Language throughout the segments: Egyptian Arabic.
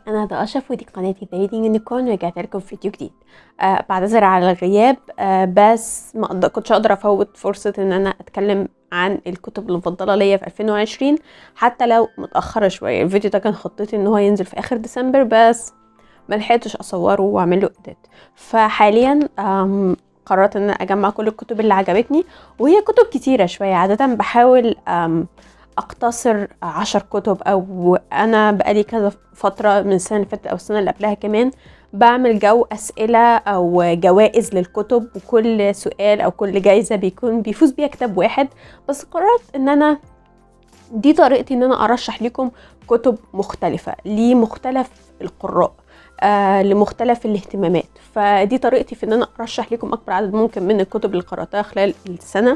هاي انا هدى اشرف ودي قناتي ذا ريدنج يونيكورن ورجعت لكم في فيديو جديد آه بعتذر على الغياب آه بس ما أقدر كنتش اقدر افوت فرصه ان انا اتكلم عن الكتب المفضله ليا في 2020 حتى لو متاخره شويه الفيديو ده كان خطتي ان هو ينزل في اخر ديسمبر بس ما لحقتش اصوره واعمل له اديت فحاليا آم، قررت ان أنا اجمع كل الكتب اللي عجبتني وهي كتب كتيره شويه عاده بحاول آم، اقتصر عشر كتب او انا بقالي كذا فتره من السنه اللي فاتت او السنه اللي قبلها كمان بعمل جو اسئله او جوائز للكتب وكل سؤال او كل جايزه بيكون بيفوز بيها كتاب واحد بس قررت ان انا دي طريقتي ان انا ارشح لكم كتب مختلفه لمختلف القراء آه لمختلف الاهتمامات فدي طريقتي في ان انا ارشح لكم اكبر عدد ممكن من الكتب اللي قراتها خلال السنه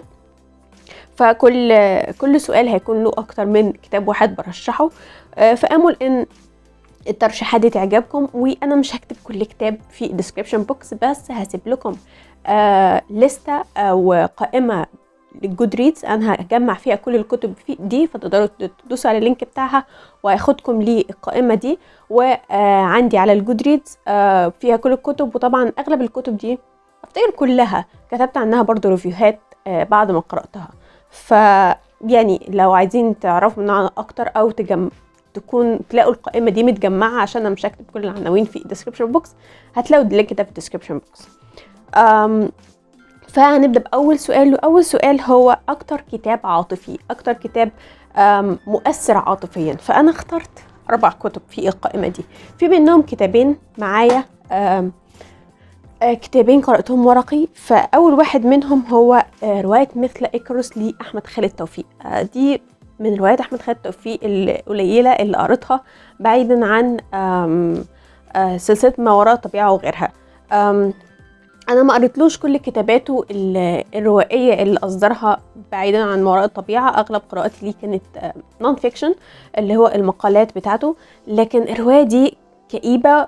فكل كل سؤال هيكون له اكتر من كتاب واحد برشحه آه، فامل ان الترشيحات دي تعجبكم وانا مش هكتب كل كتاب في الديسكريبشن بوكس بس هسيب لكم آه لستة او قائمة للجود ريدز انا هجمع فيها كل الكتب في دي فتقدروا تدوسوا على اللينك بتاعها وهياخدكم للقائمة دي وعندي على الجود ريدز آه فيها كل الكتب وطبعا اغلب الكتب دي افتكر كلها كتبت عنها برضو ريفيوهات آه بعد ما قرأتها ف يعني لو عايزين تعرفوا منها اكتر او تجم تكون تلاقوا القائمه دي متجمعه عشان انا مش هكتب كل العناوين في الديسكربشن بوكس هتلاقوا اللينك ده في الديسكربشن بوكس أم فهنبدا باول سؤال واول سؤال هو اكتر كتاب عاطفي اكتر كتاب أم، مؤثر عاطفيا فانا اخترت اربع كتب في القائمه دي في منهم كتابين معايا أم، آه، كتابين قرأتهم ورقي فأول واحد منهم هو آه، رواية مثل إكروس لأحمد خالد توفيق آه، دي من روايات أحمد خالد توفيق القليلة اللي قريتها بعيدا عن آم، آه، سلسلة ما وراء الطبيعة وغيرها آم، أنا ما قريتلوش كل كتاباته ال- الروائية اللي أصدرها بعيدا عن ما وراء الطبيعة أغلب قراءاتي ليه كانت نون فيكشن اللي هو المقالات بتاعته لكن الرواية دي كئيبة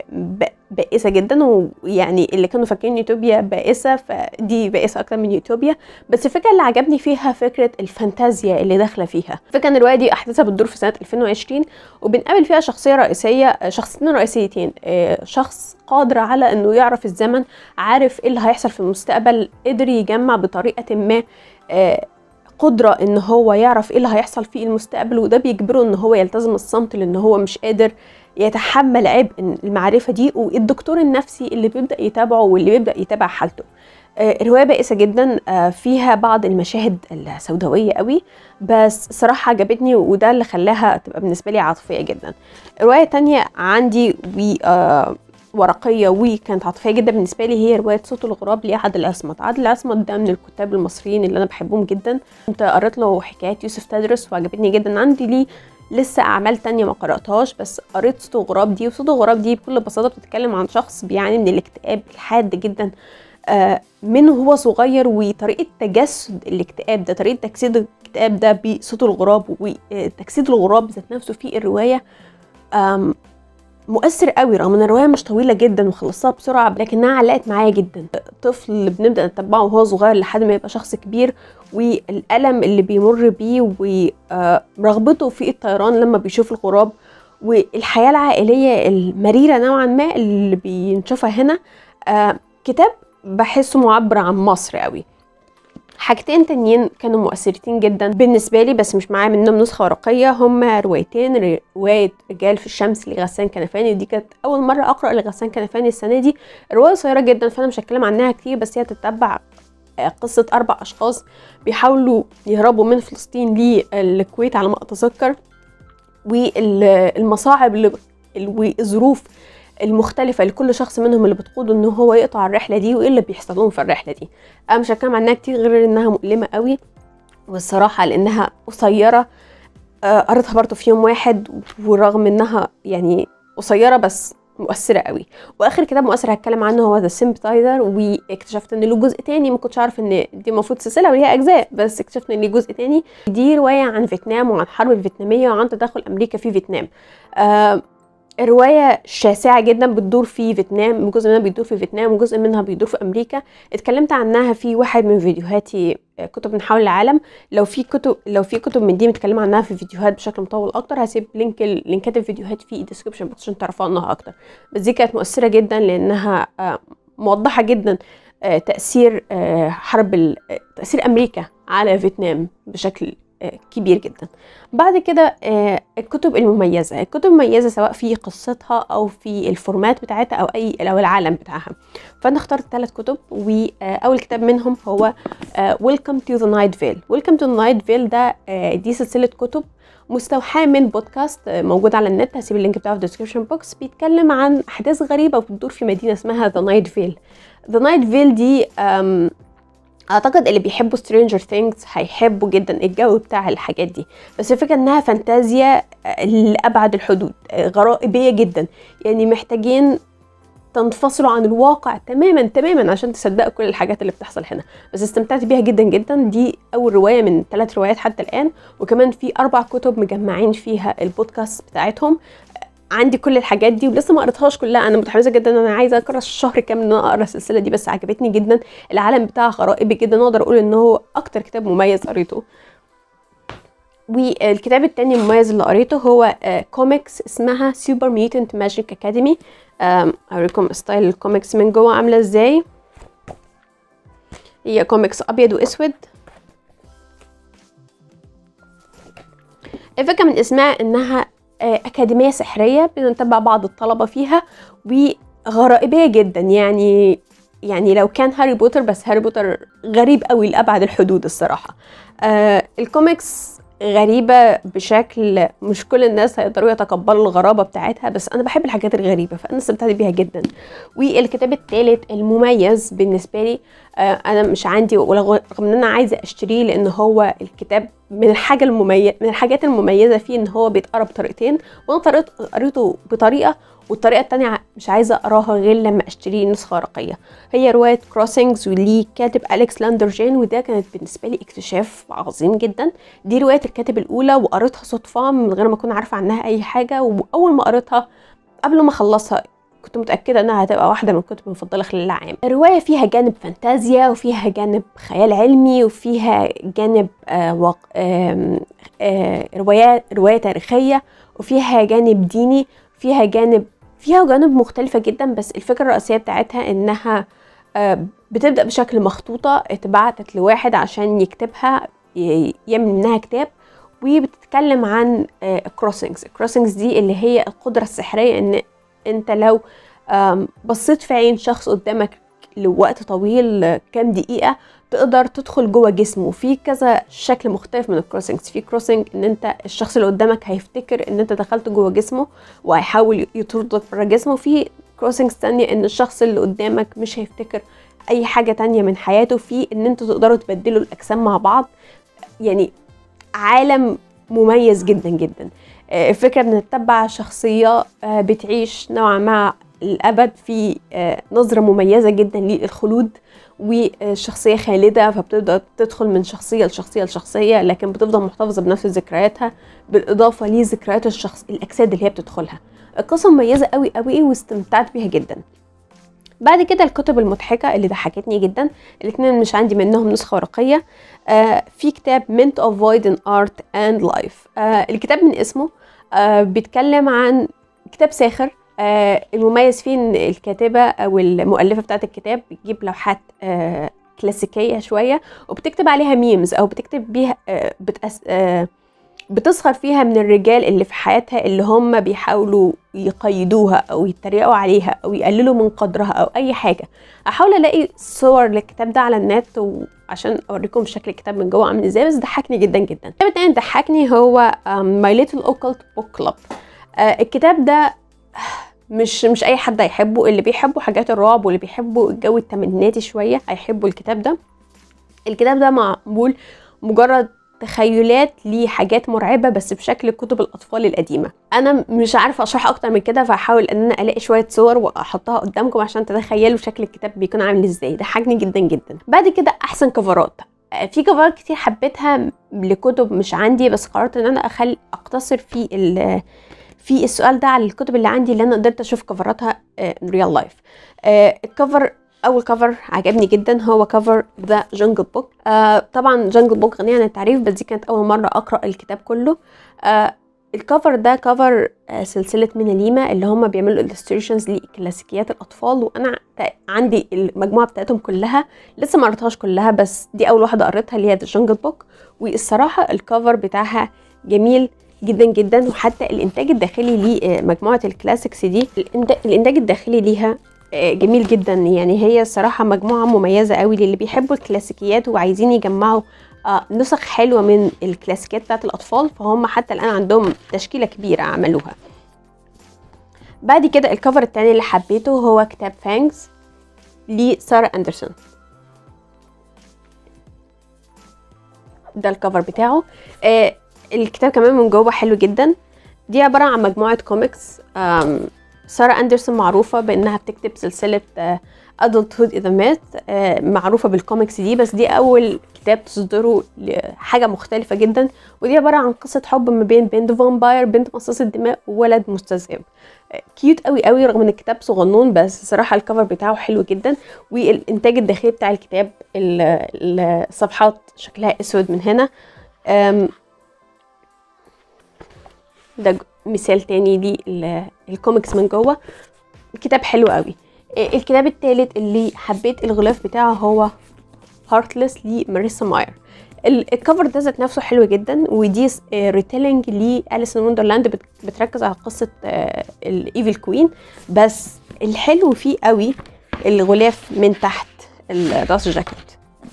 وبائسة جدا ويعني اللي كانوا فاكرين يوتوبيا بائسة فدي بائسة أكتر من يوتوبيا بس الفكرة اللي عجبني فيها فكرة الفانتازيا اللي داخلة فيها فكرة إن الرواية دي أحداثها بتدور في سنة 2020 وبنقابل فيها شخصية رئيسية شخصيتين رئيسيتين آه، شخص قادر على إنه يعرف الزمن عارف إيه اللي هيحصل في المستقبل قدر يجمع بطريقة ما آه، قدرة ان هو يعرف ايه اللي هيحصل في المستقبل وده بيجبره ان هو يلتزم الصمت لان هو مش قادر يتحمل عبء المعرفة دي والدكتور النفسي اللي بيبدأ يتابعه واللي بيبدأ يتابع حالته آه، الرواية بائسة جدا آه، فيها بعض المشاهد السوداوية قوي بس صراحة عجبتني وده اللي خلاها تبقى بالنسبة لي عاطفية جدا رواية تانية عندي و آه، ورقية وكانت عاطفية جدا بالنسبة لي هي رواية صوت الغراب لعادل عصمت عادل عصمت ده من الكتاب المصريين اللي أنا بحبهم جدا كنت قريت له حكايات يوسف تدرس وعجبتني جدا عندي ليه لسه أعمال تانية ما قرأتهاش بس قريت صوت الغراب دي وصوت الغراب دي بكل بساطة بتتكلم عن شخص بيعاني من الاكتئاب الحاد جدا آه، من وهو صغير وطريقة تجسد الاكتئاب ده طريقة تجسيد الاكتئاب ده بصوت الغراب وتجسيد الغراب ذات نفسه في الرواية آم، مؤثر قوي رغم ان الروايه مش طويله جدا وخلصتها بسرعه لكنها علقت معايا جدا طفل بنبدا نتبعه وهو صغير لحد ما يبقى شخص كبير والالم اللي بيمر بيه ورغبته في الطيران لما بيشوف الغراب والحياه العائليه المريره نوعا ما اللي بنشوفها هنا آه، كتاب بحسه معبر عن مصر قوي حاجتين تانيين كانوا مؤثرين جدا بالنسبة لي بس مش معايا منهم نسخة ورقية هما روايتين رواية رجال في الشمس لغسان كنفاني ودي كانت أول مرة أقرأ لغسان كنفاني السنة دي الرواية قصيرة جدا فأنا مش هتكلم عنها كتير بس هي تتبع آه، قصة أربع أشخاص بيحاولوا يهربوا من فلسطين للكويت على ما أتذكر والمصاعب اللي والظروف المختلفة لكل شخص منهم اللي بتقوده ان هو يقطع الرحلة دي وايه اللي بيحصل لهم في الرحلة دي انا مش هتكلم عنها كتير غير انها مؤلمة قوي والصراحة لانها قصيرة آه، قريتها برضه في يوم واحد ورغم انها يعني قصيرة بس مؤثرة قوي واخر كتاب مؤثر هتكلم عنه هو ذا سيمبتايزر واكتشفت ان له جزء تاني ما كنتش عارف ان دي المفروض سلسله وليها اجزاء بس اكتشفت ان ليه جزء تاني دي روايه عن فيتنام وعن الحرب الفيتناميه وعن تدخل امريكا في فيتنام آه رواية شاسعة جدا بتدور في فيتنام جزء منها بيدور في فيتنام وجزء منها بيدور في أمريكا اتكلمت عنها في واحد من فيديوهاتي آه، كتب من حول العالم لو في كتب لو في كتب من دي متكلمة عنها في فيديوهات بشكل مطول أكتر هسيب لينك لينكات الفيديوهات في الديسكربشن بوكس عشان تعرفوا عنها أكتر بس دي كانت مؤثرة جدا لأنها آه، موضحة جدا آه، تأثير حرب تأثير أمريكا على فيتنام بشكل كبير جدا بعد كده آه، الكتب المميزة الكتب المميزة سواء في قصتها أو في الفورمات بتاعتها أو أي أو العالم بتاعها فأنا اخترت ثلاث كتب وأول كتاب منهم هو آه، Welcome to the Night Vale Welcome to the Night Vale ده آه، دي سلسلة كتب مستوحاة من بودكاست موجود على النت هسيب اللينك بتاعه في الديسكربشن بوكس بيتكلم عن أحداث غريبة وبتدور في مدينة اسمها ذا نايت فيل ذا نايت فيل دي اعتقد اللي بيحبوا سترينجر ثينجز هيحبوا جدا الجو بتاع الحاجات دي بس الفكره انها فانتازيا آه، لابعد الحدود آه، غرائبيه جدا يعني محتاجين تنفصلوا عن الواقع تماما تماما عشان تصدقوا كل الحاجات اللي بتحصل هنا بس استمتعت بيها جدا جدا دي اول روايه من ثلاث روايات حتى الان وكمان في اربع كتب مجمعين فيها البودكاست بتاعتهم عندي كل الحاجات دي ولسه ما قريتهاش كلها انا متحمسه جدا انا عايزه اقرا الشهر كامل ان انا اقرا السلسله دي بس عجبتني جدا العالم بتاعها غرائبي جدا اقدر اقول ان هو اكتر كتاب مميز قريته والكتاب التاني المميز اللي قريته هو كوميكس اسمها سوبر ميوتنت ماجيك اكاديمي اوريكم ستايل الكوميكس من جوه عامله ازاي هي كوميكس ابيض واسود الفكره من اسمها انها آه، أكاديمية سحرية بنتبع بعض الطلبة فيها وغرائبية جدا يعني يعني لو كان هاري بوتر بس هاري بوتر غريب قوي لأبعد الحدود الصراحة آه الكوميكس غريبة بشكل مش كل الناس هيقدروا يتقبلوا الغرابة بتاعتها بس أنا بحب الحاجات الغريبة فأنا استمتعت بيها جدا والكتاب الثالث المميز بالنسبة لي آه أنا مش عندي رغم إن أنا عايزة أشتريه لأن هو الكتاب من الحاجة المميز من الحاجات المميزة فيه إن هو بيتقرا بطريقتين وأنا قريته بطريقة والطريقة التانية مش عايزة أقراها غير لما أشتري نسخة ورقية هي رواية كروسنجز ولي كاتب أليكس لاندرجين وده كانت بالنسبة لي اكتشاف عظيم جدا دي رواية الكاتب الأولى وقريتها صدفة من غير ما أكون عارفة عنها أي حاجة وأول ما قريتها قبل ما أخلصها كنت متأكدة إنها هتبقى واحدة من الكتب المفضلة خلال العام الرواية فيها جانب فانتازيا وفيها جانب خيال علمي وفيها جانب آه وق... آه آه روايات رواية تاريخية وفيها جانب ديني فيها جانب فيها جوانب مختلفة جدا بس الفكرة الرئيسية بتاعتها انها آه، بتبدأ بشكل مخطوطة اتبعتت لواحد عشان يكتبها يعمل منها كتاب وبتتكلم عن الكروسنجز الكروسنجز دي اللي هي القدرة السحرية ان انت لو بصيت في عين شخص قدامك لوقت طويل كام دقيقة تقدر تدخل جوه جسمه في كذا شكل مختلف من الكروسنجز في كروسنج ان انت الشخص اللي قدامك هيفتكر ان انت دخلت جوه جسمه وهيحاول يطردك بره جسمه في كروسنجز تانية ان الشخص اللي قدامك مش هيفتكر اي حاجة تانية من حياته في ان انتوا تقدروا تبدلوا الاجسام مع بعض يعني عالم مميز جدا جدا الفكرة ان نتبع شخصية آه، بتعيش نوعا ما الابد في آه، نظرة مميزة جدا للخلود والشخصيه خالده فبتبدا تدخل من شخصيه لشخصيه لشخصيه لكن بتفضل محتفظه بنفس ذكرياتها بالاضافه لذكريات الشخص الاجساد اللي هي بتدخلها القصه مميزه قوي قوي واستمتعت بيها جدا بعد كده الكتب المضحكة اللي ضحكتني جدا الاثنين مش عندي منهم نسخة ورقية آه في كتاب Mint of Void in Art and Life آه الكتاب من اسمه آه بيتكلم عن كتاب ساخر آه المميز فيه ان الكاتبه او المؤلفه بتاعه الكتاب بتجيب لوحات آه كلاسيكيه شويه وبتكتب عليها ميمز او بتكتب بيها آه بتأس آه بتسخر فيها من الرجال اللي في حياتها اللي هم بيحاولوا يقيدوها او يتريقوا عليها او يقللوا من قدرها او اي حاجه احاول الاقي صور للكتاب ده على النت وعشان اوريكم شكل الكتاب من جوه عامل ازاي بس ضحكني جدا جدا الكتاب التاني ضحكني هو ماي ليتل اوكلت بوك كلاب الكتاب ده مش مش اي حد هيحبه اللي بيحبوا حاجات الرعب واللي بيحبوا الجو التمنياتي شويه هيحبوا الكتاب ده الكتاب ده معمول مجرد تخيلات لحاجات مرعبة بس بشكل كتب الأطفال القديمة أنا مش عارفة أشرح أكتر من كده فهحاول إن أنا ألاقي شوية صور وأحطها قدامكم عشان تتخيلوا شكل الكتاب بيكون عامل إزاي ضحكني جدا جدا بعد كده أحسن كفرات في كفرات كتير حبيتها لكتب مش عندي بس قررت إن أنا أخلي أقتصر في في السؤال ده على الكتب اللي عندي اللي انا قدرت اشوف كفراتها ريال لايف الكفر اول كفر عجبني جدا هو كفر ذا جنجل بوك طبعا جنجل بوك غنيه عن التعريف بس دي كانت اول مره اقرا الكتاب كله آه الكفر ده كفر آه سلسلة ميناليما اللي هم بيعملوا illustrations لكلاسيكيات الأطفال وأنا عندي المجموعة بتاعتهم كلها لسه ما قريتهاش كلها بس دي أول واحدة قريتها اللي هي ذا جنجل بوك والصراحة الكفر بتاعها جميل جدا جدا وحتى الإنتاج الداخلي لمجموعة الكلاسيكس دي الإنتاج الداخلي ليها جميل جدا يعني هي الصراحة مجموعة مميزة قوي للي بيحبوا الكلاسيكيات وعايزين يجمعوا آه نسخ حلوة من الكلاسيكيات بتاعت الأطفال فهم حتى الآن عندهم تشكيلة كبيرة عملوها بعد كده الكفر التاني اللي حبيته هو كتاب فانكس لسارة أندرسون ده الكفر بتاعه آه الكتاب كمان من جوه حلو جدا دي عبارة عن مجموعة كوميكس سارة أندرسون معروفة بأنها بتكتب سلسلة adulthood إذا مات معروفة بالكوميكس دي بس دي أول كتاب تصدره لحاجة مختلفة جدا ودي عبارة عن قصة حب ما بين بنت فامباير بنت مصاصة دماء وولد مستذئب كيوت قوي قوي رغم ان الكتاب صغنون بس صراحة الكفر بتاعه حلو جدا والإنتاج الداخلي بتاع الكتاب الصفحات شكلها أسود من هنا ده مثال تاني للكوميكس من جوه الكتاب حلو قوي الكتاب التالت اللي حبيت الغلاف بتاعه هو هارتلس لماريسا ماير الكفر ده ذات نفسه حلو جدا ودي ريتيلينج لاليسون وندرلاند بتركز على قصه الايفل كوين بس الحلو فيه قوي الغلاف من تحت الراس جاكيت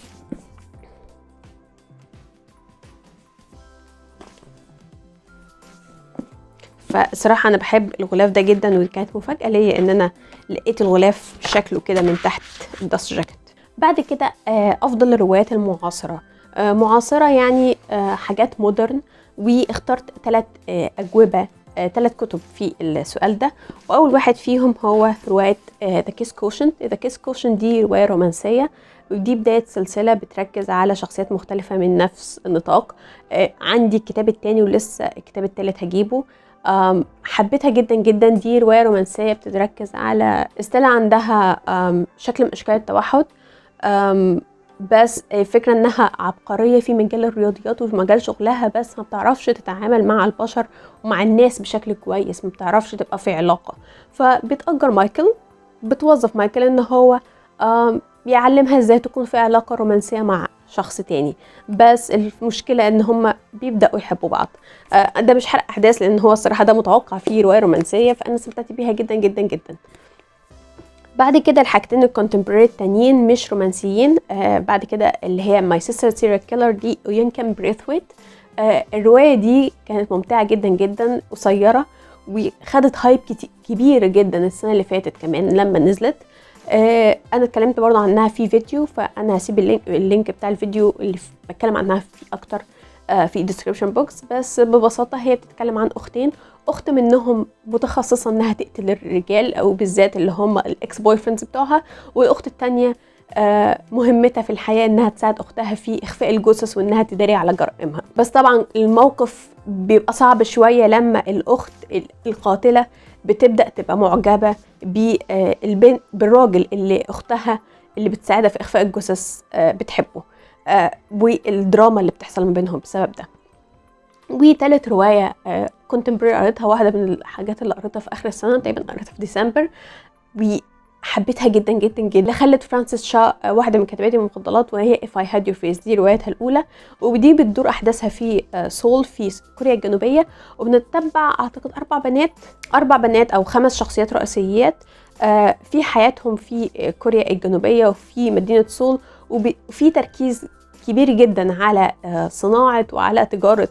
فصراحة أنا بحب الغلاف ده جدا وكانت مفاجأة ليا إن أنا لقيت الغلاف شكله كده من تحت الدست جاكيت بعد كده أفضل الروايات المعاصرة معاصرة يعني حاجات مودرن واخترت ثلاث أجوبة ثلاث كتب في السؤال ده وأول واحد فيهم هو رواية ذا كيس كوشن ذا كيس كوشن دي رواية رومانسية ودي بداية سلسلة بتركز على شخصيات مختلفة من نفس النطاق عندي الكتاب التاني ولسه الكتاب التالت هجيبه حبيتها جدا جدا دي روايه رومانسيه بتتركز على ستيلا عندها شكل من اشكال التوحد بس الفكره انها عبقريه في مجال الرياضيات وفي مجال شغلها بس ما بتعرفش تتعامل مع البشر ومع الناس بشكل كويس ما بتعرفش تبقى في علاقه فبتأجر مايكل بتوظف مايكل ان هو يعلمها ازاي تكون في علاقه رومانسيه مع شخص تاني بس المشكله ان هم بيبداوا يحبوا بعض آه ده مش حرق احداث لان هو الصراحه ده متوقع فيه روايه رومانسيه فانا استمتعت بيها جدا جدا جدا بعد كده الحاجتين الكونتمبراري التانيين مش رومانسيين آه بعد كده اللي هي ماي سيستر سيريال كيلر دي وينكم بريثويت آه الروايه دي كانت ممتعه جدا جدا قصيره وخدت هايب كبير جدا السنه اللي فاتت كمان لما نزلت آه انا اتكلمت برضه عنها في فيديو فانا هسيب اللينك, اللينك بتاع الفيديو اللي بتكلم عنها في اكتر آه في الديسكربشن بوكس بس ببساطه هي بتتكلم عن اختين اخت منهم متخصصه انها تقتل الرجال او بالذات اللي هم الاكس بوي فريندز بتوعها والاخت التانية آه مهمتها في الحياه انها تساعد اختها في اخفاء الجثث وانها تداري على جرائمها بس طبعا الموقف بيبقى صعب شويه لما الاخت القاتله بتبدا تبقى معجبه بالبنت بالراجل اللي اختها اللي بتساعدها في اخفاء الجثث بتحبه والدراما اللي بتحصل ما بينهم بسبب ده وتالت رواية كونتمبرري قريتها واحدة من الحاجات اللي قريتها في آخر السنة تقريبا قريتها في ديسمبر وحبيتها جدا جدا جدا خلت فرانسيس شا واحدة من كاتباتي المفضلات وهي If I Had Your Face دي روايتها الأولى ودي بتدور أحداثها في سول في كوريا الجنوبية وبنتبع أعتقد أربع بنات أربع بنات أو خمس شخصيات رئيسيات في حياتهم في كوريا الجنوبية وفي مدينة سول وفي تركيز كبير جدا على صناعة وعلى تجارة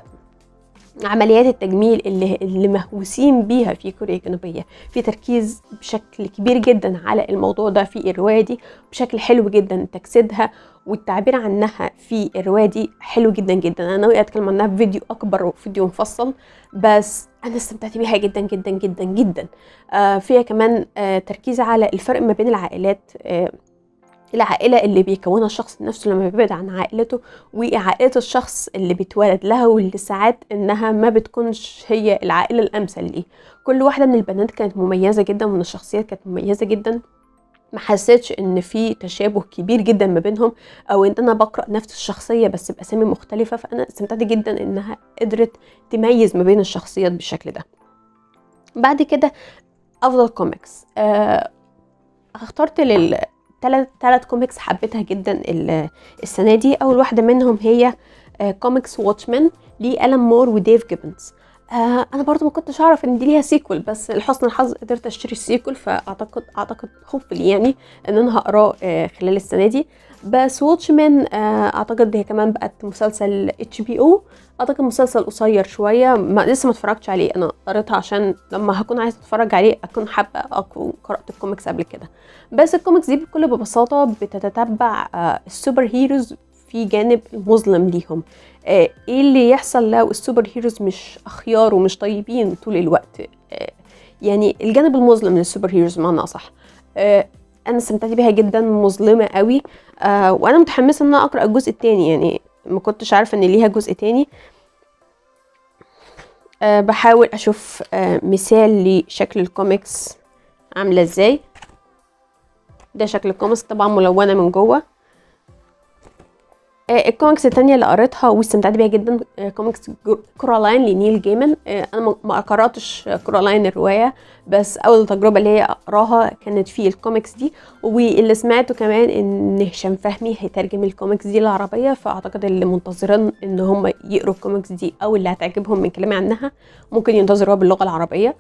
عمليات التجميل اللي, اللي مهووسين بيها في كوريا الجنوبية في تركيز بشكل كبير جدا على الموضوع ده في الرواية دي بشكل حلو جدا تجسيدها والتعبير عنها في الرواية دي حلو جدا جدا أنا ناوية أتكلم عنها في فيديو أكبر وفيديو مفصل بس أنا استمتعت بيها جدا جدا جدا جدا آه فيها كمان آه تركيز على الفرق ما بين العائلات آه العائلة اللي بيكونها الشخص نفسه لما بيبعد عن عائلته وعائلة الشخص اللي بيتولد لها واللي ساعات انها ما بتكونش هي العائلة الامثل ليه كل واحدة من البنات كانت مميزة جدا ومن الشخصيات كانت مميزة جدا ما حسيتش ان في تشابه كبير جدا ما بينهم او ان انا بقرا نفس الشخصيه بس باسامي مختلفه فانا استمتعت جدا انها قدرت تميز ما بين الشخصيات بالشكل ده بعد كده افضل كوميكس آه اخترت لل ثلاث ثلاث كوميكس حبيتها جدا السنه دي اول واحده منهم هي آه كوميكس واتشمان لألان مور وديف جيبنز آه انا برضو ما كنتش اعرف ان دي ليها سيكول بس لحسن الحظ قدرت اشتري السيكول فاعتقد اعتقد خوفلي يعني ان انا هقراه آه خلال السنه دي بس واتشمان آه اعتقد هي كمان بقت مسلسل اتش بي او اعتقد مسلسل قصير شويه ما لسه ما اتفرجتش عليه انا قريتها عشان لما هكون عايزه اتفرج عليه اكون حابه اكون قرات الكوميكس قبل كده بس الكوميكس دي بكل ببساطه بتتتبع آه السوبر هيروز في جانب مظلم ليهم آه ايه اللي يحصل لو السوبر هيروز مش اخيار ومش طيبين طول الوقت آه يعني الجانب المظلم للسوبر هيروز بمعنى اصح آه انا استمتعت بيها جدا مظلمه قوي آه وانا متحمسه ان انا اقرا الجزء التاني يعني ما كنتش عارفه ان ليها جزء تاني أه بحاول اشوف أه مثال لشكل الكوميكس عامله ازاي ده شكل الكوميكس طبعا ملونه من جوه أه الكوميكس التانية اللي قريتها واستمتعت بيها جدا كوميكس كورالاين لنيل جيمن انا ما قراتش كورالاين الروايه بس اول تجربه اللي هي اقراها كانت في الكوميكس دي واللي سمعته كمان ان هشام فهمي هيترجم الكوميكس دي للعربيه فاعتقد اللي منتظرين ان هم يقروا الكوميكس دي او اللي هتعجبهم من كلامي عنها ممكن ينتظروها باللغه العربيه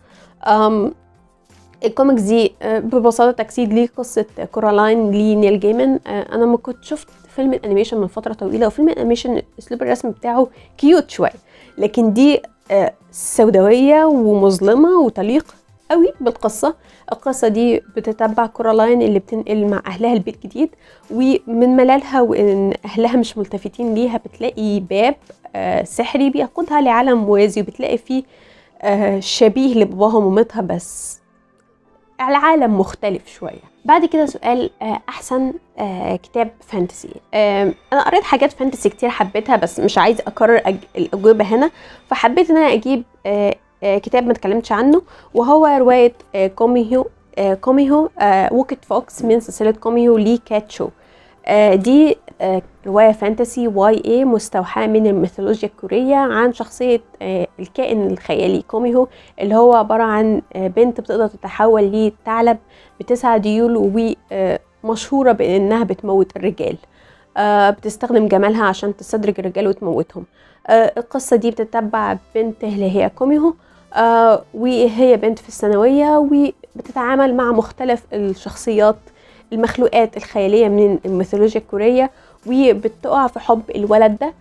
الكوميكس دي ببساطه تجسيد ليه قصه كورالاين لنيل جيمن انا ما كنت شفت فيلم الانيميشن من فتره طويله وفيلم الانيميشن اسلوب الرسم بتاعه كيوت شويه لكن دي سوداويه ومظلمه وتليق قوي بالقصة القصة دي بتتبع كورالاين اللي بتنقل مع أهلها البيت جديد ومن ملالها وإن أهلها مش ملتفتين ليها بتلاقي باب آه سحري بيقودها لعالم موازي وبتلاقي فيه آه شبيه لباباها ومامتها بس العالم مختلف شوية بعد كده سؤال آه احسن آه كتاب فانتسي آه انا قريت حاجات فانتسي كتير حبيتها بس مش عايزه اكرر أج... الاجوبه هنا فحبيت ان انا اجيب آه آه كتاب ما اتكلمتش عنه وهو روايه آه كوميهو آه كوميهو آه ووكت فوكس من سلسله كوميهو لي كاتشو آه دي آه رواية فانتسي واي اي مستوحاة من الميثولوجيا الكورية عن شخصية آه الكائن الخيالي كوميهو اللي هو عبارة عن آه بنت بتقدر تتحول لثعلب بتسعة ديول ومشهورة بانها بتموت الرجال آه بتستخدم جمالها عشان تستدرج الرجال وتموتهم آه القصة دي بتتبع بنت اللي هي كوميهو آه وهي بنت في الثانوية وبتتعامل مع مختلف الشخصيات المخلوقات الخيالية من الميثولوجيا الكورية وبتقع في حب الولد ده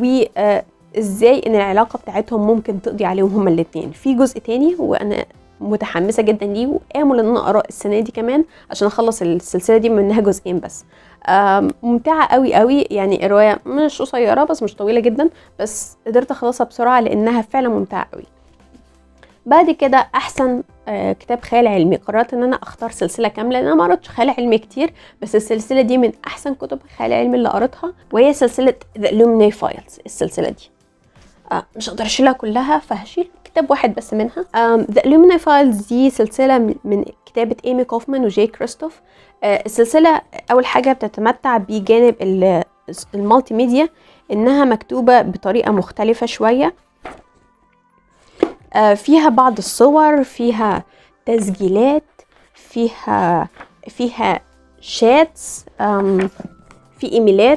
وازاي ان العلاقة بتاعتهم ممكن تقضي عليهم هما الاتنين في جزء تاني وانا متحمسة جدا ليه وآمل ان انا اقراه السنة دي كمان عشان اخلص السلسلة دي منها جزئين بس ممتعة قوي قوي يعني الرواية مش قصيرة بس مش طويلة جدا بس قدرت اخلصها بسرعة لانها فعلا ممتعة قوي بعد كده احسن آه كتاب خيال علمي قررت ان انا اختار سلسله كامله لان انا ما قريتش خيال علمي كتير بس السلسله دي من احسن كتب الخيال العلمي اللي قريتها وهي سلسله ذا لوميني فايلز السلسله دي آه مش هقدر اشيلها كلها فهشيل كتاب واحد بس منها ذا لوميني فايلز دي سلسله من كتابه ايمي كوفمان وجاي كريستوف آه السلسله اول حاجه بتتمتع بجانب المالتي ميديا انها مكتوبه بطريقه مختلفه شويه فيها بعض الصور فيها تسجيلات فيها فيها شاتس في ايميلات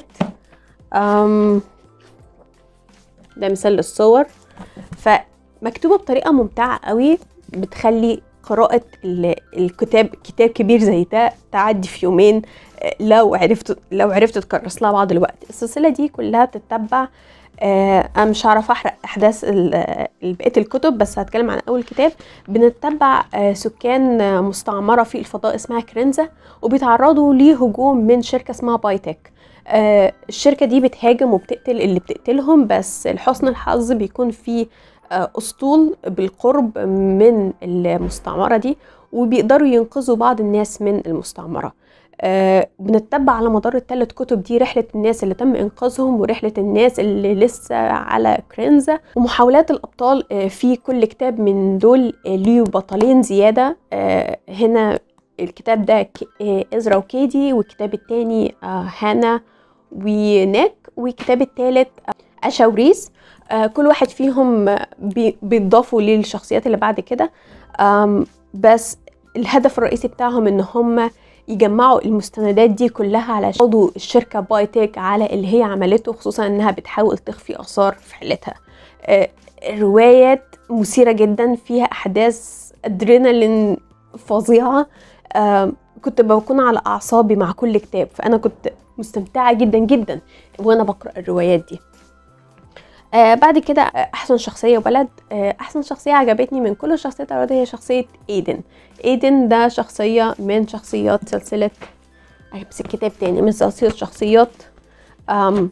ده مثال للصور فمكتوبه بطريقه ممتعه قوي بتخلي قراءة الكتاب كتاب كبير زي ده تعدي في يومين لو عرفت لو عرفت تكرس لها بعض الوقت السلسلة دي كلها بتتبع آه انا مش هعرف احرق احداث بقيه الكتب بس هتكلم عن اول كتاب بنتبع آه سكان آه مستعمره في الفضاء اسمها كرنزا وبيتعرضوا لهجوم من شركه اسمها بايتك آه الشركه دي بتهاجم وبتقتل اللي بتقتلهم بس لحسن الحظ بيكون في آه اسطول بالقرب من المستعمره دي وبيقدروا ينقذوا بعض الناس من المستعمره آه بنتبع على مدار الثلاث كتب دي رحلة الناس اللي تم إنقاذهم ورحلة الناس اللي لسه على كرينزا ومحاولات الأبطال آه في كل كتاب من دول آه ليه بطلين زيادة آه هنا الكتاب ده إزرا وكيدي والكتاب التاني هانا ونيك والكتاب التالت أشا وريس كل واحد فيهم بيضافوا للشخصيات اللي بعد كده بس الهدف الرئيسي بتاعهم ان هم يجمعوا المستندات دي كلها على يقضوا الشركة بايتك على اللي هي عملته خصوصا انها بتحاول تخفي اثار في حلتها الروايات مثيرة جدا فيها احداث ادرينالين فظيعة كنت بكون على اعصابي مع كل كتاب فانا كنت مستمتعة جدا جدا وانا بقرأ الروايات دي آه بعد كده احسن شخصيه وبلد آه احسن شخصيه عجبتني من كل الشخصيات الارضيه هي شخصيه ايدن ايدن ده شخصيه من شخصيات سلسله بس الكتاب تاني من سلسله شخصيات أم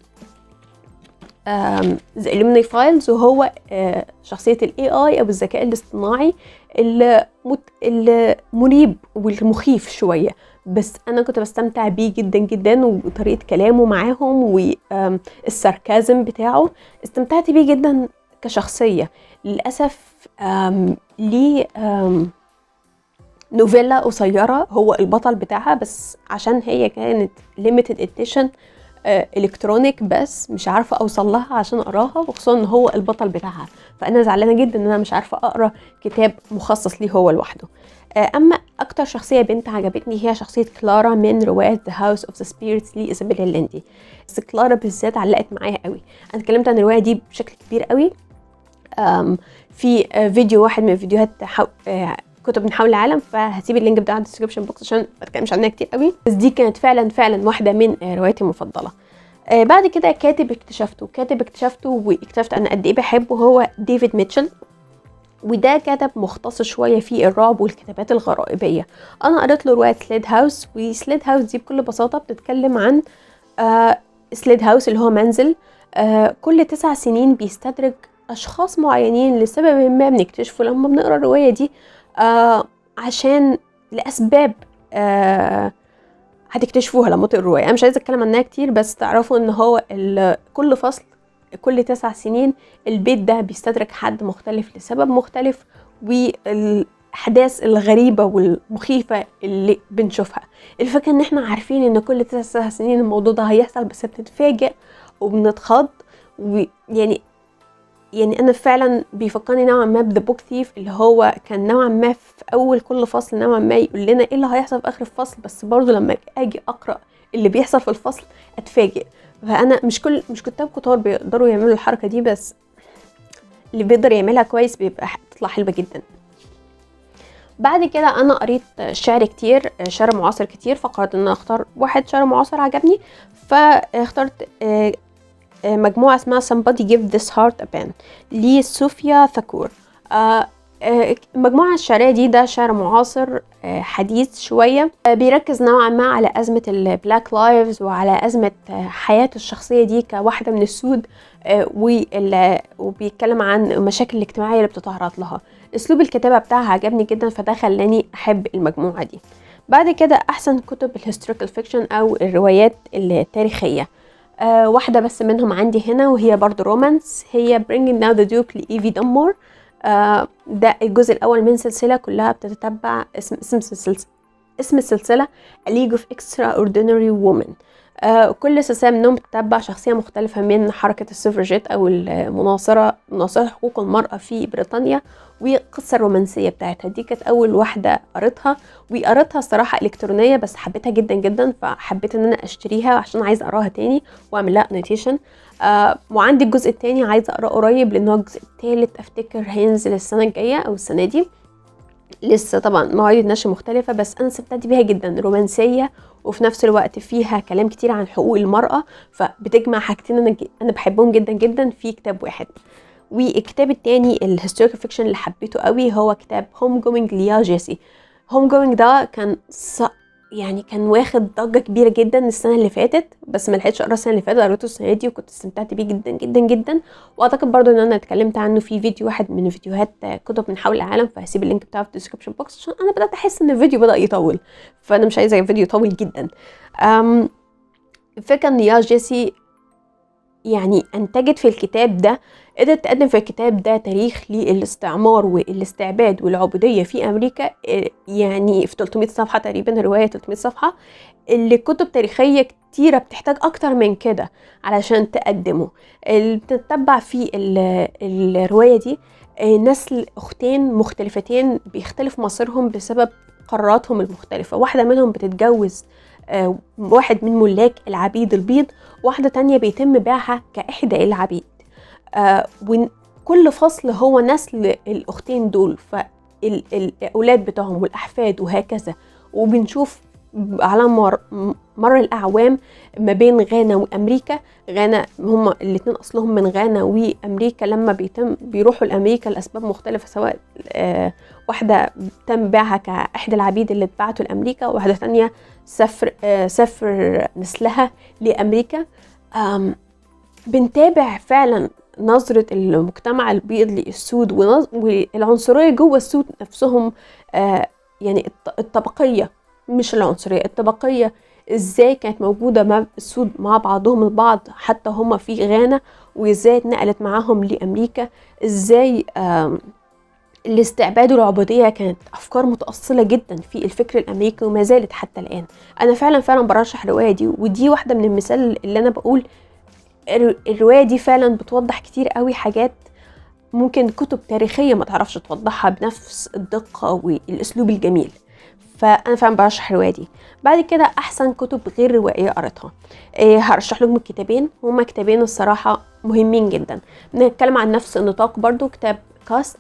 ذا الومني فايلز وهو آه شخصيه الاي اي او الذكاء الاصطناعي المريب والمخيف شويه بس انا كنت بستمتع بيه جدا جدا وطريقه كلامه معاهم والساركازم بتاعه استمتعت بيه جدا كشخصيه للاسف ليه نوفيلا قصيرة هو البطل بتاعها بس عشان هي كانت limited edition الكترونيك بس مش عارفه اوصل لها عشان اقراها وخصوصا ان هو البطل بتاعها فانا زعلانه جدا ان انا مش عارفه اقرا كتاب مخصص ليه هو لوحده اما اكتر شخصيه بنت عجبتني هي شخصيه كلارا من روايه ذا هاوس اوف ذا سبيريتس لايزابيلا ليندي بس كلارا بالذات علقت معايا قوي انا اتكلمت عن الروايه دي بشكل كبير قوي في فيديو واحد من فيديوهات كتب من حول العالم فهسيب اللينك بتاع الديسكربشن بوكس عشان ما اتكلمش عنها كتير قوي بس دي كانت فعلا فعلا واحده من رواياتي المفضله آه بعد كده كاتب اكتشفته كاتب اكتشفته واكتشفت انا قد ايه بحبه هو ديفيد ميتشل وده كتب مختص شويه في الرعب والكتابات الغرائبيه انا قريت له روايه سليد هاوس وسليد هاوس دي بكل بساطه بتتكلم عن آه سليد هاوس اللي هو منزل آه كل تسع سنين بيستدرج اشخاص معينين لسبب ما بنكتشفه لما بنقرا الروايه دي آه عشان لاسباب آه هتكتشفوها لما تقروا الروايه انا مش عايزه اتكلم عنها كتير بس تعرفوا ان هو كل فصل كل تسع سنين البيت ده بيستدرك حد مختلف لسبب مختلف والاحداث الغريبه والمخيفه اللي بنشوفها الفكره ان احنا عارفين ان كل تسع سنين الموضوع ده هيحصل بس بنتفاجئ وبنتخض ويعني يعني انا فعلا بيفكرني نوعا ما بذا بوك ثيف اللي هو كان نوعا ما في اول كل فصل نوعا ما يقول لنا ايه اللي هيحصل في اخر الفصل بس برضه لما اجي اقرا اللي بيحصل في الفصل اتفاجئ فانا مش كل مش كتاب كتار بيقدروا يعملوا الحركه دي بس اللي بيقدر يعملها كويس بيبقى بتطلع حلوه جدا بعد كده انا قريت شعر كتير شعر معاصر كتير فقررت ان انا اختار واحد شعر معاصر عجبني فاخترت مجموعة اسمها Somebody Give This Heart a Pen لصوفيا ثاكور المجموعة الشعرية دي ده شعر معاصر حديث شوية بيركز نوعا ما على أزمة البلاك لايفز وعلى أزمة حياة الشخصية دي كواحدة من السود وبيتكلم عن المشاكل الاجتماعية اللي بتتعرض لها أسلوب الكتابة بتاعها عجبني جدا فده خلاني أحب المجموعة دي بعد كده أحسن كتب الهيستوريكال فيكشن أو الروايات التاريخية آه واحدة بس منهم عندي هنا وهي برضو رومانس هي Bringing Down the Duke لإيفي دمور آه ده الجزء الأول من سلسلة كلها بتتتبع اسم اسم سلسلة اسم السلسلة A League of Extraordinary Women آه كل سلسلة منهم بتتبع شخصية مختلفة من حركة السفرجيت أو المناصرة مناصرة حقوق المرأة في بريطانيا والقصة الرومانسية بتاعتها دي كانت أول واحدة قريتها وقريتها الصراحة إلكترونية بس حبيتها جدا جدا فحبيت إن أنا أشتريها عشان عايزة أقراها تاني وأعمل لها نوتيشن آه وعندي الجزء التاني عايزة أقراه قريب لأن هو الجزء التالت أفتكر هينزل السنة الجاية أو السنة دي لسه طبعا مواعيد النشر مختلفة بس أنا استمتعت بيها جدا رومانسية وفي نفس الوقت فيها كلام كتير عن حقوق المرأة فبتجمع حاجتين أنا أنا بحبهم جدا جدا في كتاب واحد والكتاب التاني الهيستوريكال فيكشن اللي حبيته قوي هو كتاب هوم جوينج ليا جيسي هوم جوينج ده كان ص... يعني كان واخد ضجه كبيره جدا السنه اللي فاتت بس ما لحقتش اقرا السنه اللي فاتت قريته السنه دي وكنت استمتعت بيه جدا جدا جدا واعتقد برضو ان انا اتكلمت عنه في فيديو واحد من فيديوهات كتب من حول العالم فهسيب اللينك بتاعه في الديسكربشن بوكس عشان انا بدات احس ان الفيديو بدا يطول فانا مش عايزه الفيديو يطول جدا أم الفكره ان يا جيسي يعني انتجت في الكتاب ده قدرت تقدم في الكتاب ده تاريخ للاستعمار والاستعباد والعبودية في أمريكا آه، يعني في 300 صفحة تقريبا رواية 300 صفحة اللي كتب تاريخية كتيرة بتحتاج أكتر من كده علشان تقدمه اللي بتتبع في الرواية دي آه، نسل أختين مختلفتين بيختلف مصيرهم بسبب قراراتهم المختلفة واحدة منهم بتتجوز آه، واحد من ملاك العبيد البيض واحدة تانية بيتم بيعها كإحدى العبيد آه، وكل فصل هو نسل الأختين دول فالأولاد بتوعهم والأحفاد وهكذا وبنشوف على مر, مر الأعوام ما بين غانا وأمريكا غانا هما الاتنين أصلهم من غانا وأمريكا لما بيتم بيروحوا لأمريكا لأسباب مختلفة سواء آه واحدة تم بيعها كإحدى العبيد اللي اتبعتوا لأمريكا وواحدة تانية سفر آه سفر نسلها لأمريكا بنتابع فعلا نظرة المجتمع البيض للسود والعنصرية جوه السود نفسهم آه يعني الطبقية مش العنصرية الطبقية ازاي كانت موجودة مع السود مع بعضهم البعض حتى هما في غانا وازاي اتنقلت معاهم لأمريكا ازاي آه الاستعباد والعبودية كانت أفكار متأصلة جدا في الفكر الأمريكي وما زالت حتى الآن أنا فعلا فعلا برشح الرواية دي ودي واحدة من المثال اللي أنا بقول الرواية دي فعلا بتوضح كتير قوي حاجات ممكن كتب تاريخية ما تعرفش توضحها بنفس الدقة والأسلوب الجميل فأنا فعلا برشح الرواية دي بعد كده أحسن كتب غير روائية قريتها إيه هرشح لكم الكتابين هما كتابين الصراحة مهمين جدا بنتكلم عن نفس النطاق برضو كتاب كاست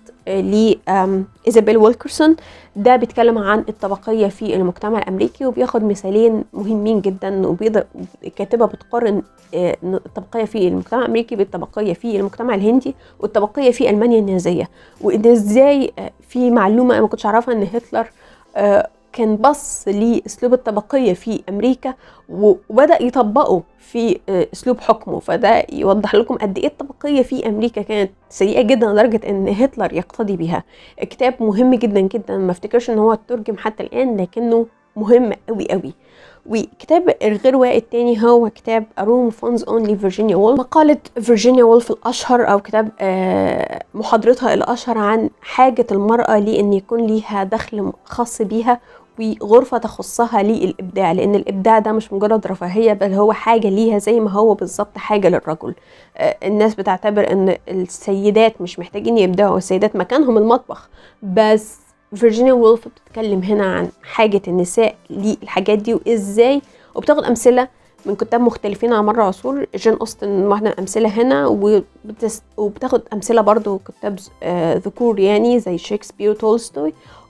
لإيزابيل ويلكرسون ده بيتكلم عن الطبقية في المجتمع الأمريكي وبياخد مثالين مهمين جدا وبيقدر الكاتبة بتقارن آه، الطبقية في المجتمع الأمريكي بالطبقية في المجتمع الهندي والطبقية في ألمانيا النازية وإن إزاي آه، في معلومة أنا ما كنتش أعرفها إن هتلر آه، كان بص لاسلوب الطبقيه في امريكا وبدا يطبقه في آه، اسلوب حكمه فده يوضح لكم قد ايه الطبقيه في امريكا كانت سيئه جدا لدرجه ان هتلر يقتدي بها كتاب مهم جدا جدا ما افتكرش ان هو ترجم حتى الان لكنه مهم قوي قوي وكتاب الغير واقع التاني هو كتاب A Room Funds Only Virginia Woolf مقالة فيرجينيا وولف الأشهر أو كتاب آه، محاضرتها الأشهر عن حاجة المرأة لأن يكون ليها دخل خاص بيها وغرفة تخصها للإبداع لأن الإبداع ده مش مجرد رفاهية بل هو حاجة ليها زي ما هو بالظبط حاجة للرجل آه، الناس بتعتبر أن السيدات مش محتاجين يبدعوا السيدات مكانهم المطبخ بس فيرجينيا وولف بتتكلم هنا عن حاجة النساء للحاجات دي وإزاي وبتاخد أمثلة من كتاب مختلفين على مر عصور جين أوستن واحدة من الأمثلة هنا وبتس وبتاخد أمثلة برضو كتاب آه ذكور يعني زي شكسبير وتولستوي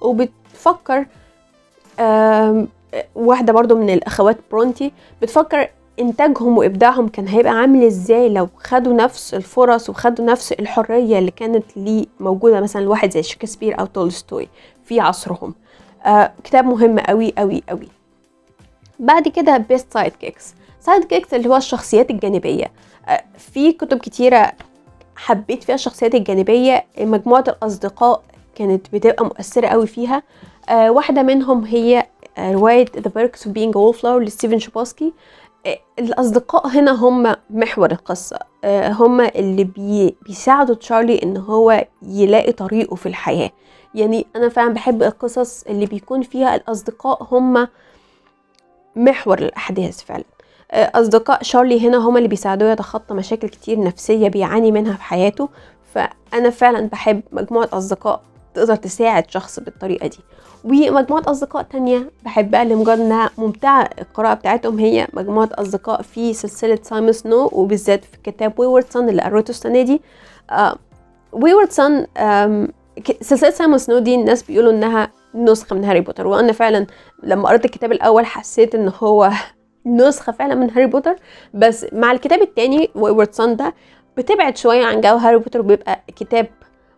وبتفكر واحدة برضو من الأخوات برونتي بتفكر إنتاجهم وإبداعهم كان هيبقى عامل إزاي لو خدوا نفس الفرص وخدوا نفس الحرية اللي كانت ليه موجودة مثلا لواحد زي شكسبير أو تولستوي في عصرهم آه كتاب مهم قوي قوي قوي بعد كده بيست سايد كيكس سايد كيكس اللي هو الشخصيات الجانبية آه في كتب كتيرة حبيت فيها الشخصيات الجانبية مجموعة الأصدقاء كانت بتبقى مؤثرة قوي فيها آه واحدة منهم هي آه رواية The Perks of Being a Wallflower لستيفن شوبوسكي آه الأصدقاء هنا هم محور القصة آه هم اللي بي بيساعدوا تشارلي إن هو يلاقي طريقه في الحياة يعني أنا فعلا بحب القصص اللي بيكون فيها الأصدقاء هم محور الأحداث فعلا آه، أصدقاء شارلي هنا هم اللي بيساعدوه يتخطى مشاكل كتير نفسية بيعاني منها في حياته فأنا فعلا بحب مجموعة أصدقاء تقدر تساعد شخص بالطريقة دي ومجموعة أصدقاء تانية بحبها لمجرد إنها ممتعة القراءة بتاعتهم هي مجموعة أصدقاء في سلسلة سايمون سنو وبالذات في كتاب ويورد سان اللي قريته السنة دي آه ويورد سان سلسلة سايمون سنو دي الناس بيقولوا إنها نسخة من هاري بوتر وأنا فعلا لما قريت الكتاب الأول حسيت إن هو نسخة فعلا من هاري بوتر بس مع الكتاب التاني ويورد سان ده بتبعد شوية عن جو هاري بوتر وبيبقى كتاب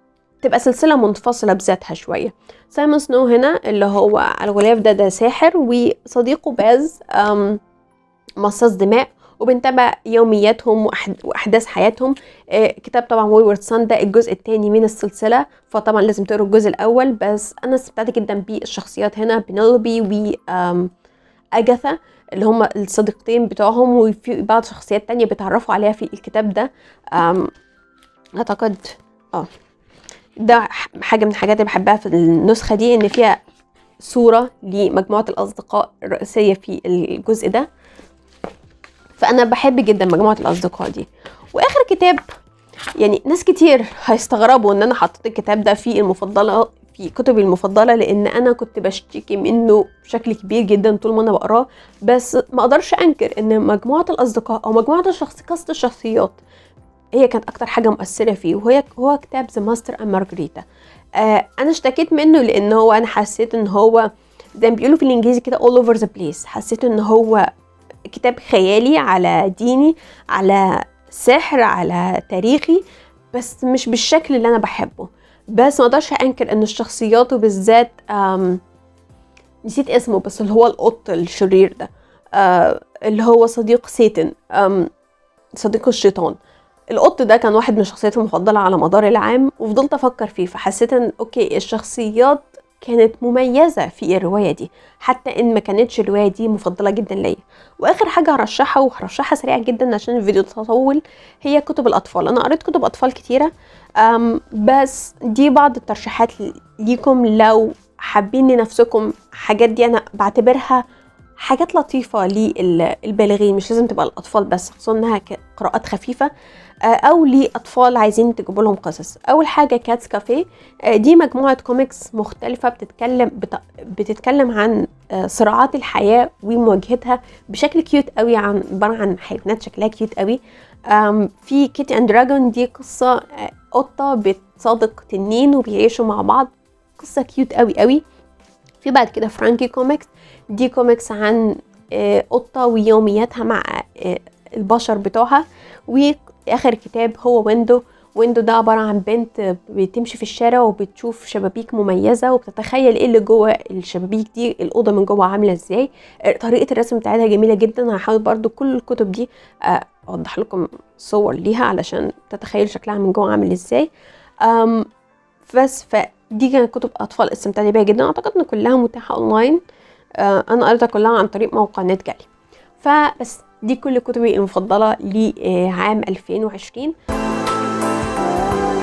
تبقى سلسلة منفصلة بذاتها شوية سايمون سنو هنا اللي هو الغلاف ده ده ساحر وصديقه باز أم، مصاص دماء وبنتابع يومياتهم وأحد- واحداث حياتهم آه، كتاب طبعا ويورد سان ده الجزء الثاني من السلسله فطبعا لازم تقروا الجزء الاول بس انا استمتعت جدا بالشخصيات هنا بنيلوبي و آم، اجاثا اللي هم الصديقتين بتوعهم وفي بعض شخصيات تانية بيتعرفوا عليها في الكتاب ده آم، اعتقد اه ده ح- حاجه من الحاجات اللي بحبها في النسخه دي ان فيها صوره لمجموعه الاصدقاء الرئيسيه في الجزء ده فانا بحب جدا مجموعه الاصدقاء دي واخر كتاب يعني ناس كتير هيستغربوا ان انا حطيت الكتاب ده في المفضله في كتبي المفضله لان انا كنت بشتكي منه بشكل كبير جدا طول ما انا بقراه بس ما اقدرش انكر ان مجموعه الاصدقاء او مجموعه الشخص قصه الشخصيات هي كانت اكتر حاجه مؤثره فيه وهي هو كتاب ذا ماستر اند مارجريتا آه انا اشتكيت منه لان هو انا حسيت ان هو زي ما بيقولوا في الانجليزي كده all over the place حسيت ان هو كتاب خيالي على ديني على سحر على تاريخي بس مش بالشكل اللي انا بحبه بس ما اقدرش انكر ان الشخصيات وبالذات آم، نسيت اسمه بس اللي هو القط الشرير ده آه، اللي هو صديق سيتن آم، صديق الشيطان القط ده كان واحد من الشخصيات المفضلة على مدار العام وفضلت أفكر فيه فحسيت إن أوكي الشخصيات كانت مميزة في الرواية دي حتى إن ما كانتش الرواية دي مفضلة جدا ليا وآخر حاجة هرشحها وهرشحها سريعا جدا عشان الفيديو تطول هي كتب الأطفال أنا قريت كتب أطفال كتيرة أم بس دي بعض الترشيحات ليكم لو حابين لنفسكم حاجات دي أنا بعتبرها حاجات لطيفة للبالغين مش لازم تبقى الأطفال بس خصوصا إنها ك- قراءات خفيفة آه، أو لأطفال عايزين تجيبوا لهم قصص أول حاجة كاتس كافيه آه، دي مجموعة كوميكس مختلفة بتتكلم بت- بتتكلم عن آه، صراعات الحياة ومواجهتها بشكل كيوت قوي عن عبارة عن حيوانات شكلها كيوت قوي آم، في كيتي اند دراجون دي قصة آه، قطة بتصادق تنين وبيعيشوا مع بعض قصة كيوت قوي قوي في بعد كده فرانكي كوميكس دي كوميكس عن آه، قطة ويومياتها مع آه، البشر بتوعها واخر كتاب هو ويندو ويندو ده عبارة عن بنت بتمشي في الشارع وبتشوف شبابيك مميزة وبتتخيل ايه اللي جوه الشبابيك دي الأوضة من جوه عاملة ازاي آه، طريقة الرسم بتاعتها جميلة جدا هحاول برضو كل الكتب دي آه، اوضح لكم صور ليها علشان تتخيلوا شكلها من جوه عامل ازاي أم بس فدي كانت كتب اطفال استمتعت بيها جدا اعتقد ان كلها متاحه اونلاين آه، انا قريتها كلها عن طريق موقع نت جالي فبس دي كل كتبي المفضله لعام 2020